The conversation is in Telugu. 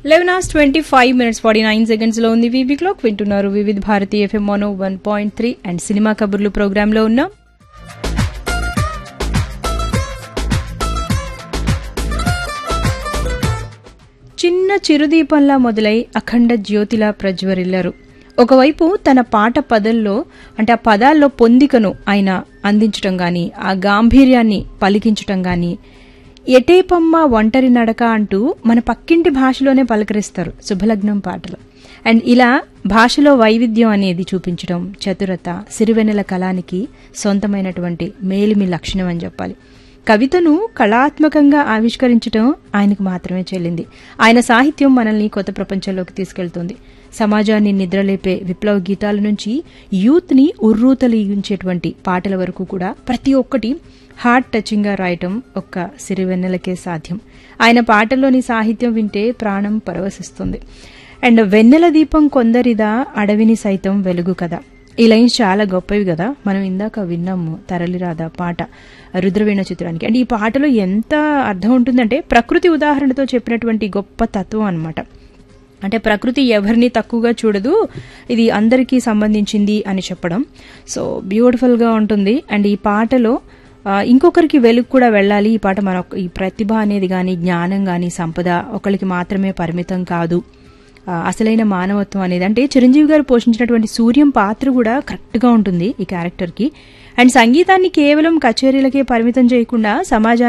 eleven hours twenty five minutes forty nine seconds లో ఉంది వీవీ క్లాక్ వింటున్నారు Vividh Bharati F M mono one point three and cinema కబుర్లు ప్రోగ్రామ్ లో ఉన్నాం చిన్న చిరుదీపంలా మొదలై అఖండ జ్యోతిలా ప్రజ్వరిల్లారు ఒకవైపు తన పాట పదల్లో అంటే ఆ పదాల్లో పొందికను ఆయన అందించటం గాని ఆ గాంభీర్యాన్ని పలికించటం గాని ఎటేపమ్మ ఒంటరి నడక అంటూ మన పక్కింటి భాషలోనే పలకరిస్తారు శుభలగ్నం పాటలు అండ్ ఇలా భాషలో వైవిధ్యం అనేది చూపించడం చతురత సిరివెన్నెల కళానికి సొంతమైనటువంటి మేలిమి లక్షణం అని చెప్పాలి కవితను కళాత్మకంగా ఆవిష్కరించడం ఆయనకు మాత్రమే చెల్లింది ఆయన సాహిత్యం మనల్ని కొత్త ప్రపంచంలోకి తీసుకెళ్తుంది సమాజాన్ని నిద్రలేపే విప్లవ గీతాల నుంచి యూత్ ని ఉర్రూతలిగించేటువంటి పాటల వరకు కూడా ప్రతి ఒక్కటి హార్ట్ టచింగ్ గా రాయటం ఒక్క సిరివెన్నెలకే సాధ్యం ఆయన పాటల్లోని సాహిత్యం వింటే ప్రాణం పరవశిస్తుంది అండ్ వెన్నెల దీపం కొందరిదా అడవిని సైతం వెలుగు కదా ఈ లైన్స్ చాలా గొప్పవి కదా మనం ఇందాక విన్నాము తరలిరాదా పాట రుద్రవీణ చిత్రానికి అండ్ ఈ పాటలో ఎంత అర్థం ఉంటుందంటే ప్రకృతి ఉదాహరణతో చెప్పినటువంటి గొప్ప తత్వం అన్నమాట అంటే ప్రకృతి ఎవరిని తక్కువగా చూడదు ఇది అందరికీ సంబంధించింది అని చెప్పడం సో బ్యూటిఫుల్ గా ఉంటుంది అండ్ ఈ పాటలో ఆ, ఇంకొకరికి వెలుగు కూడా వెళ్ళాలి ఈ పాట మన ఈ ప్రతిభ అనేది కానీ జ్ఞానం కానీ సంపద ఒకరికి మాత్రమే పరిమితం కాదు ఆ, అసలైన మానవత్వం అనేది అంటే చిరంజీవి గారు పోషించినటువంటి సూర్యం పాత్ర కూడా కరెక్ట్ గా ఉంటుంది ఈ క్యారెక్టర్ కి అండ్ సంగీతాన్ని కేవలం కచేరీలకే పరిమితం చేయకుండా సమాజానికి